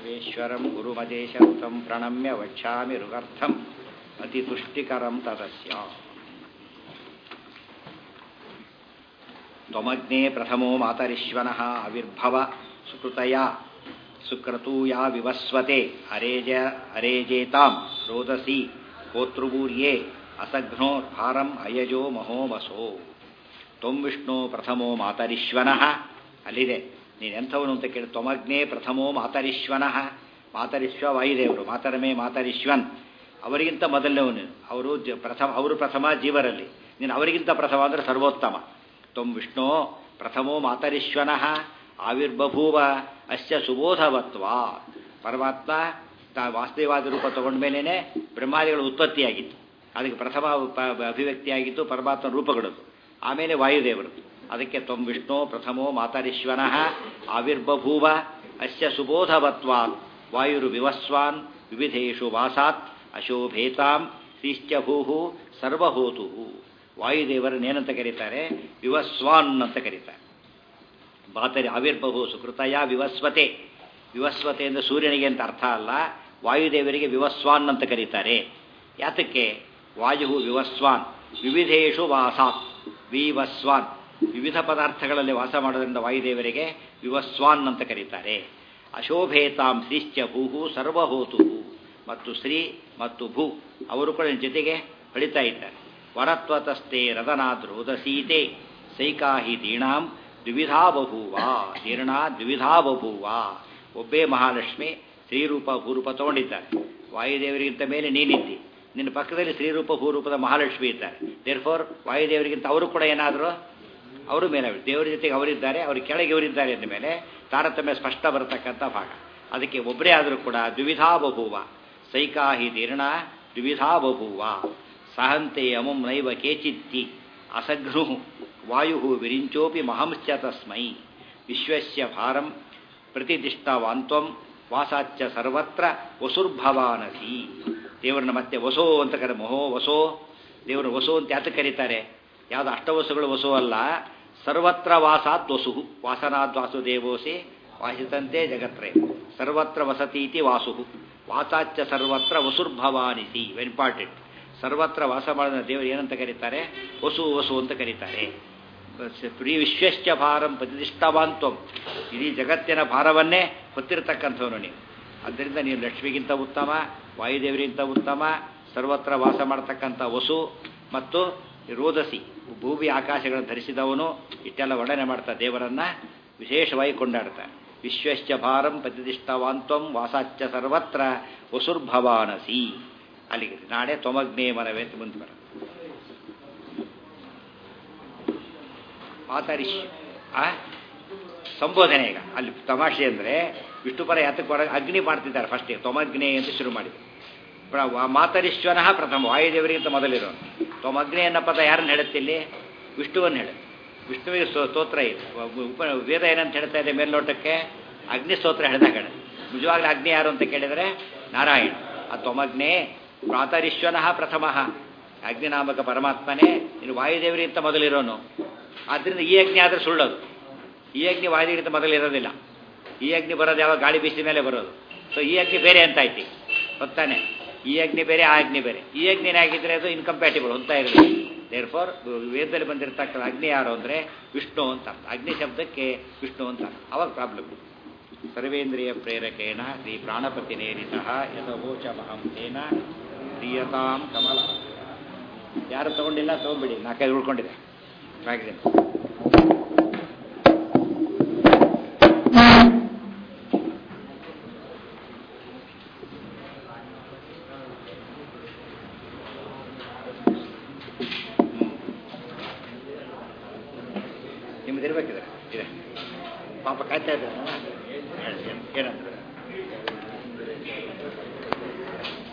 ಸರ್ವೇಶ್ವರಂ ಗುರುಮದೇಶಂ ಪ್ರಣಮ್ಯ ವಕ್ಷ್ಯಾಮಿ ಋಗರ್ಥಂ ಅತಿತುಷ್ಟಿಕರಂ ತದಸ್ಯ ತ್ವಮಗ್ನೇ ಪ್ರಥಮೋ ಮಾತರಿಶ್ವನಃ ಆವಿರ್ಭವ ಸುಕೃತಯ ಸುಕ್ರತೂಯಾ ವಿವಸ್ವತೆ ಅರೇಜ ಅರೇಜೇತಾಂ ರೋದಸಿ ಕೋತೃಬೂರ್ಯೇ ಅಸಘ್ನೋ ಭಾರಂ ಅಯಜೋ ಮಹೋಮಸೋ ತ್ವಂ ವಿಷ್ಣು ಪ್ರಥಮೋ ಮಾತರಿಶ್ವನಃ ಅಲ್ಲಿದೆ ನೀನು ಎಂಥವನು ಅಂತ ಕೇಳಿ ತ್ವಮಗ್ನೇ ಪ್ರಥಮೋ ಮಾತರಿಶ್ವನಃ ಮಾತರಿಶ್ವ ವಾಯುದೇವರು ಮಾತರಮೇ ಮಾತರಿಶ್ವನ್ ಅವರಿಗಿಂತ ಮೊದಲನೇವನು ಅವರು ಜ ಪ್ರಥಮ ಅವರು ಪ್ರಥಮ ಜೀವರಲ್ಲಿ ನೀನು ಅವರಿಗಿಂತ ಪ್ರಥಮ ಅಂದರೆ ಸರ್ವೋತ್ತಮ ತ್ವಂ ವಿಷ್ಣು ಪ್ರಥಮೋ ಮಾತರಿಶ್ವನಃ ಆವಿರ್ಬಭೂವ ಅಸ್ಯ ಸುಬೋಧವತ್ವ ಪರಮಾತ್ಮ ತಾ ವಾಸ್ತವವಾದ ರೂಪ ತಗೊಂಡ ಮೇಲೇ ಬ್ರಹ್ಮಾದಿಗಳ ಉತ್ಪತ್ತಿಯಾಗಿತ್ತು ಅದಕ್ಕೆ ಪ್ರಥಮ ಅಭಿವ್ಯಕ್ತಿಯಾಗಿತ್ತು ಪರಮಾತ್ಮ ರೂಪಗಳು ಆಮೇಲೆ ವಾಯುದೇವರು ಅದಕ್ಕೆ ತ್ವಂ ವಿಷ್ಣು ಪ್ರಥಮೋ ಮಾತರಿಶ್ವನಃ ಆವಿರ್ಬಭೂವ ಅಸ್ಯ ಸುಬೋಧವತ್ವ ವಾಯುರು ವಿವಸ್ವಾನ್ ವಿವಿಧೇಶು ವಾಸಾತ್ ಅಶೋಭೇತಾಂ ಶ್ರೀಶ್ಚ ಭೂ ಸರ್ವಹೋತು ವಾಯುದೇವರನ್ನೇನಂತ ಕರೀತಾರೆ ವಿವಸ್ವಾನ್ ಅಂತ ಕರೀತಾರೆ ಬಾತರಿ ಆವಿರ್ಬಹು ಸುಕೃತಯ ವಿವಸ್ವತೆ ವಿವಸ್ವತೆ ಎಂದು ಸೂರ್ಯನಿಗೆ ಅಂತ ಅರ್ಥ ಅಲ್ಲ ವಾಯುದೇವರಿಗೆ ವಿವಸ್ವಾನ್ ಅಂತ ಕರೀತಾರೆ ಯಾತಕ್ಕೆ ವಾಯು ವಿವಸ್ವಾನ್ ವಿವಿಧೇಶು ವಾಸಾತ್ ವಿವಸ್ವಾನ್ ವಿವಿಧ ಪದಾರ್ಥಗಳಲ್ಲಿ ವಾಸ ಮಾಡೋದ್ರಿಂದ ವಾಯುದೇವರಿಗೆ ವಿವಸ್ವಾನ್ ಅಂತ ಕರೀತಾರೆ ಅಶೋಭೇತಾಂ ಶ್ರೀಶ್ಚ ಭೂಹು ಸರ್ವಹೋತು ಮತ್ತು ಶ್ರೀ ಮತ್ತು ಭೂ ಅವರು ಕೂಡ ಜೊತೆಗೆ ಹೊಳಿತಾ ಇದ್ದಾರೆ ವರತ್ವತಸ್ತೆ ರದನಾದ್ರೋದಸೀತೆ ಸೈಕಾಹಿ ದೀಣಾಂ ದ್ವಿಧಾ ಬಭೂವ ದೀರ್ಣ ದ್ವಿಧಾ ಬಭೂವ ಒಬ್ಬೇ ಮಹಾಲಕ್ಷ್ಮಿ ಶ್ರೀರೂಪ ಭೂರೂಪ ತಗೊಂಡಿದ್ದಾರೆ ವಾಯುದೇವರಿಗಿಂತ ಮೇಲೆ ನೀನಿದ್ದಿ ನಿನ್ನ ಪಕ್ಕದಲ್ಲಿ ಶ್ರೀರೂಪ ಭೂರೂಪದ ಮಹಾಲಕ್ಷ್ಮಿ ಇದ್ದಾರೆ ದೇರ್ಫೋರ್ ವಾಯುದೇವರಿಗಿಂತ ಅವರು ಕೂಡ ಏನಾದರೂ ಅವರು ಮೇಲೆ ದೇವರ ಜೊತೆಗೆ ಅವರಿದ್ದಾರೆ ಅವ್ರ ಕೆಳಗೆ ಇವರಿದ್ದಾರೆ ಅಂದ ಮೇಲೆ ತಾರತಮ್ಯ ಸ್ಪಷ್ಟ ಬರತಕ್ಕಂಥ ಭಾಗ ಅದಕ್ಕೆ ಒಬ್ಬರೇ ಆದರೂ ಕೂಡ ದ್ವಿಧಾ ಬಭೂವ ಸೈಕಾಹಿ ದೀರ್ಣ ದ್ವಿಧಾ ಬಭೂವ ಸಹಂತೆ ಅಮುಂ ನೈವ ಕೇಚಿತ್ತಿ ಅಸಘ್ನು ವಾಯು ವಿರಿಂಚೋಪಿ ಮಹಂಶ್ಚ ತಸ್ಮೈ ವಿಶ್ವಸ್ಯ ಭಾರಂ ಪ್ರತಿದಿಷ್ಟವಾಂತ್ವಂ ವಾಸಾಚ್ಯ ಸರ್ವತ್ರ ವಸುರ್ಭವಾನಸಿ ದೇವರನ್ನ ಮತ್ತೆ ವಸೋ ಅಂತ ಕರೆ ಮಹೋ ವಸೋ ದೇವರನ್ನ ವಸೋ ಅಂತ ಯಾತಕ್ಕೆ ಕರೀತಾರೆ ಯಾವುದು ಅಷ್ಟವಸುಗಳು ವಸು ಅಲ್ಲ ಸರ್ವತ್ರ ವಾಸಾತ್ ವಸು ವಾಸನಾದ್ ವಾಸುದೇವೋಸಿ ವಾಸಿತಂತೆ ಜಗತ್ರೇ ಸರ್ವತ್ರ ವಸತೀತಿ ವಾಸು ವಾಸಾಚ್ಯ ಸರ್ವತ್ರ ವಸುರ್ಭವಾನಿಸಿ ಇಂಪಾರ್ಟೆಂಟ್ ಸರ್ವತ್ರ ವಾಸ ಮಾಡಿದ ದೇವರು ಏನಂತ ಕರೀತಾರೆ ವಸು ವಸು ಅಂತ ಕರೀತಾರೆ ಪ್ರೀ ವಿಶ್ವಶ್ಚ ಭಾರಂ ಪ್ರತಿಷ್ಠಾವಾಂತ್ವಂ ಇಡೀ ಜಗತ್ತಿನ ಭಾರವನ್ನೇ ಹೊತ್ತಿರತಕ್ಕಂಥವನು ನೀವು ಆದ್ದರಿಂದ ನೀವು ಲಕ್ಷ್ಮಿಗಿಂತ ಉತ್ತಮ ವಾಯುದೇವರಿಗಿಂತ ಉತ್ತಮ ಸರ್ವತ್ರ ವಾಸ ಮಾಡತಕ್ಕಂಥ ವಸು ಮತ್ತು ರೋದಸಿ ಭೂಮಿ ಆಕಾಶಗಳನ್ನು ಧರಿಸಿದವನು ಇಷ್ಟೆಲ್ಲ ವರ್ಣನೆ ಮಾಡ್ತಾ ದೇವರನ್ನ ವಿಶೇಷವಾಗಿ ಕೊಂಡಾಡ್ತಾರೆ ವಿಶ್ವಶ್ಚ ಭಾರಂ ಪ್ರತಿಷ್ಠಾವಾಂತ್ವಂ ವಾಸಾಚ್ಯ ಸರ್ವತ್ರ ವಸುರ್ಭವಾನಸಿ ಅಲ್ಲಿಗೆ ನಾಳೆ ತೊಮಗ್ನೇ ಮನವೇ ಅಂತ ಮುಂದೆ ಬರ ಮಾತಾರಿಶ್ ಆ ಸಂಬೋಧನೆ ಈಗ ಅಲ್ಲಿ ತಮಾಷೆ ಅಂದರೆ ವಿಷ್ಣುಪರ ಯಾತಕ್ಕೆ ಹೊರಗೆ ಅಗ್ನಿ ಮಾಡ್ತಿದ್ದಾರೆ ಫಸ್ಟಿಗೆ ತೊಮಗ್ನೇ ಅಂತ ಶುರು ಮಾಡಿದ್ರು ಮಾತರಿಶ್ವನಃ ಪ್ರಥಮ ವಾಯುದೇವರಿಗಿಂತ ಮೊದಲಿರೋನು ತೊಮಗ್ನಿ ಅನ್ನೋ ಪದ ಯಾರನ್ನು ಹೇಳುತ್ತಿಲ್ಲಿ ವಿಷ್ಣುವನ್ನು ಹೇಳುತ್ತೆ ವಿಷ್ಣುವಿಗೆ ಸ್ತೋತ್ರ ಇದೆ ಉಪ ವೇದ ಏನಂತ ಹೇಳ್ತಾ ಇದೆ ಮೇಲ್ನೋಟಕ್ಕೆ ಅಗ್ನಿ ಸ್ತೋತ್ರ ಹೇಳಿದಾಗ ಹೇಳ ನಿಜವಾಗ್ಲೂ ಅಗ್ನಿ ಯಾರು ಅಂತ ಕೇಳಿದರೆ ನಾರಾಯಣ ಆ ತೊಮಗ್ನೇ ಪ್ರಾತರಿಶ್ವನಃ ಪ್ರಥಮ ಅಗ್ನಿನಾಮಕ ಪರಮಾತ್ಮನೇ ಇನ್ನು ವಾಯುದೇವರಿಗಿಂತ ಮೊದಲಿರೋನು ಆದ್ದರಿಂದ ಈ ಅಗ್ನಿ ಆದರೆ ಸುಳ್ಳೋದು ಈ ಅಗ್ನಿ ವಾಯುದೇವರಿಗಿಂತ ಮೊದಲಿರೋದಿಲ್ಲ ಈ ಅಗ್ನಿ ಬರೋದು ಯಾವಾಗ ಗಾಳಿ ಬೀಸಿದ ಮೇಲೆ ಬರೋದು ಸೊ ಈ ಅಗ್ನಿ ಬೇರೆ ಅಂತ ಐತಿ ಗೊತ್ತಾನೆ ಈ ಅಗ್ನಿ ಬೇರೆ ಆ ಅಗ್ನಿ ಬೇರೆ ಈ ಅಗ್ನಿನೇ ಆಗಿದ್ರೆ ಅದು ಇನ್ಕಂಪ್ಯಾಟಿಬಲ್ ಹೊಂತಾ ಇರಲಿಲ್ಲ ದೇರ್ ಫಾರ್ ವೇದದಲ್ಲಿ ಬಂದಿರತಕ್ಕಂಥ ಅಗ್ನಿ ಯಾರು ಅಂದರೆ ವಿಷ್ಣು ಅಂತ ಅಗ್ನಿ ಶಬ್ದಕ್ಕೆ ವಿಷ್ಣು ಅಂತ ಅವಾಗ ಪ್ರಾಬ್ಲಮ್ ಸರ್ವೇಂದ್ರಿಯ ಪ್ರೇರಕೇಣ ಶ್ರೀ ಪ್ರಾಣಪತಿ ನೇರಿತ ಯಥವೋಚ ಮಹಂತೇನ ಪ್ರಿಯತಾಂ ಕಮಲ ಯಾರು ತಗೊಂಡಿಲ್ಲ ತಗೊಂಡ್ಬಿಡಿ ನಾಲ್ಕೈದು ಉಳ್ಕೊಂಡಿದೆ ಮ್ಯಾಗ್ಝಿನ್ ನಿಮ್ದು ಇರ್ಬೇಕಿದೆ ಇದೆ ಪಾಪ ಕಾಯ್ತಾ ಇದ್ದಾರೆ ಏನಂದ್ರೆ